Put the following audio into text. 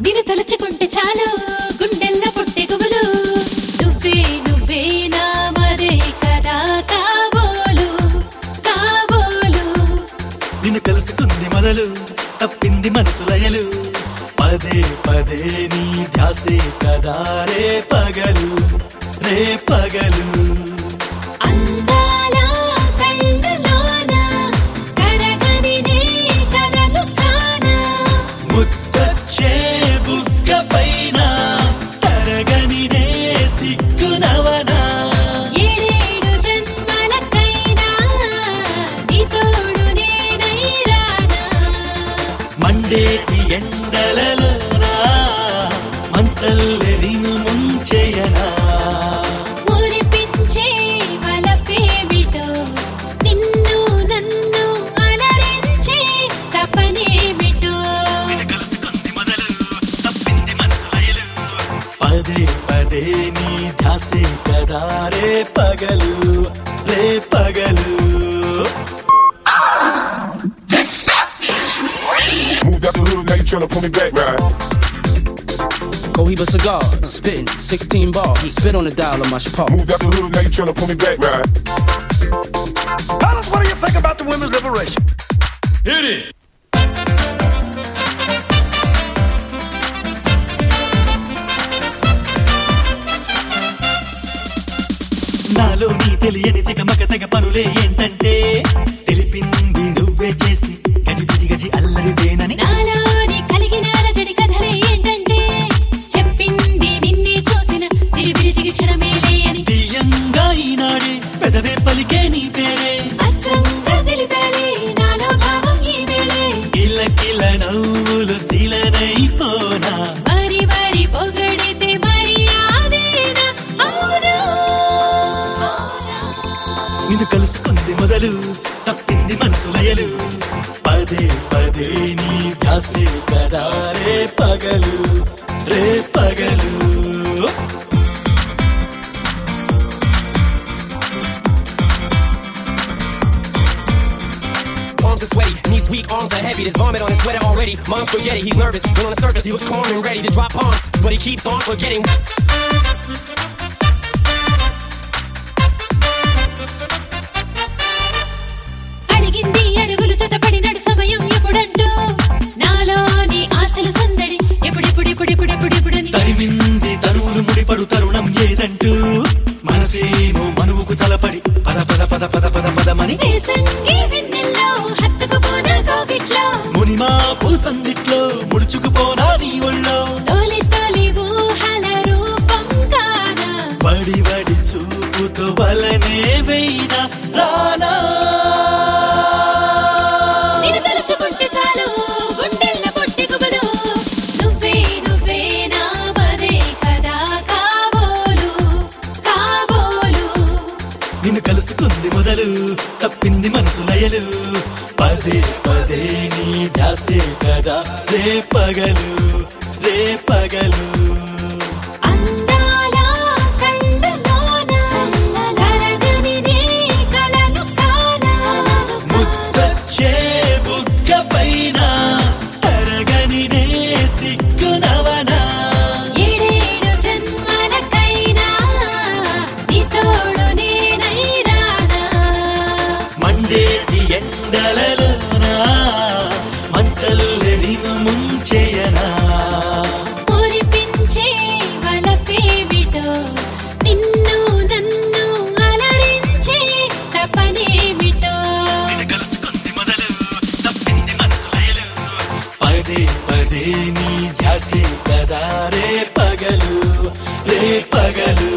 నిన్ను తలుచుకుంటే చాలు గుండెల్ల పుట్టే గుబులు నువ్వే నువ్వే నా మరే కదా కాబోలు కాబోలు నిన్ను కలుసుకుంది మొదలు తప్పింది మనసు లయలు పదే పదే నీ ధ్యాసే కదా రే పగలు రే పగలు అందాల కళ్ళలోన కరగని నీ కలలు కానా ముద్దచ్చే బుగ్గ పైన తరగని నే సిగ్గునవనా ఏడేడు జన్మలకైనా నీ తోడు నేనై రానా మండేటి ఎండలలోనా మంచల్లె నిన్ను ముంచెయనా మురిపించే వలపేమిటో నిన్ను నన్ను అలరించే తపనేమిటో నిన్ను కలుసుకుంది మొదలు తప్పింది మనసు లయలు పదే పదే నీ ధ్యాసే కదా రే పగలు రే పగలు Moved out the hood, now you tryna pull me back, right? Cohiba cigar, spitting 16 bars. Spit on the dial of my chappelle. Moved out the hood, now you tryna pull me back, right? Fellas, what do you think about the women's liberation? Hit it! నాలో నీ తెలియని తెగ మగ తెగ పనులే ఏంటంటే తెలిపింది నువ్వే చేసి గజి గజి గజి అల్లరిదేనని నాలోని కలిగిన అలజడి కథలే ఏంటంటే చెప్పింది నిన్నే చూసిన చిలిపిరి చిగిక్షణమేలే అని తీయంగా ఈనాడే పెదవే పలికే నీ పేరే అచ్చంగా తెలిపాలే నాలో భావం ఈ వేళే కిల కిల నవ్వులు శిలనైపోనా మరి మరి పొగడితే మరి ఆదేనా అవునా అవునా నిన్ను కలుసుకుంది మొదలు తప్పింది మనసు లయలు పదే పదే నీ ధ్యాసే కదా రే పగలు రే పగలు Arms are sweaty, knees weak, arms are heavy. There's vomit on his sweater already. Mom's spaghetti, he's nervous. But on the surface, he looks calm and ready to drop bombs. But he keeps on forgetting. అడిగింది అడుగులు జతపడినడు సమయం ఎప్పుడంటూ నాలోని ఆశలు సందడి ఎప్పుడెప్పుడెప్పుడెప్పుడెప్పుడెప్పుడని తరిమింది తనువులు ముడిపడు తరుణం ఏదంటూ మనసేమో మనువుకు తలపడి పద పద పద పద పద పదమని వేసంగి వెన్నెల్లో హత్తుకుపోన కోగిట్లో మునిమాపు సందిట్లో ముడుచుకుపోనా నీ ఒళ్ళో తొలి తొలి ఊహల రూపం కానా వడి వడి చూపుతో వలనే వెయినా రానా నిన్ను తలుచుకుంటే చాలు గుండెల్ల పొట్టి గుబులు నువ్వే నువ్వే నా మరే కదా కాబోలు కాబోలు నిన్ను కలుసుకుంది మొదలు తప్పింది మనసు లయలు పదే పదే నీ ధ్యాసే కదా రే పగలు రే పగలు అందాల కళ్ళలోన కరగని నీ కలలు కానా ముద్దచ్చే బుగ్గ పైన తరగని నే సిగ్గునవనా ఏడేడు జన్మలకైనా నీ తోడు నేనై రానా మండేటి ఎండలలోనా మంచల్లె నిన్ను ముంచెయనా మురిపించే వలపేమిటో నిన్ను నన్ను అలరించే తపనేమిటో నిన్ను కలుసుకుంది మొదలు తప్పింది మనసు లయలు పదే పదే నీ ధ్యాసే కదా రే పగలు రే పగలు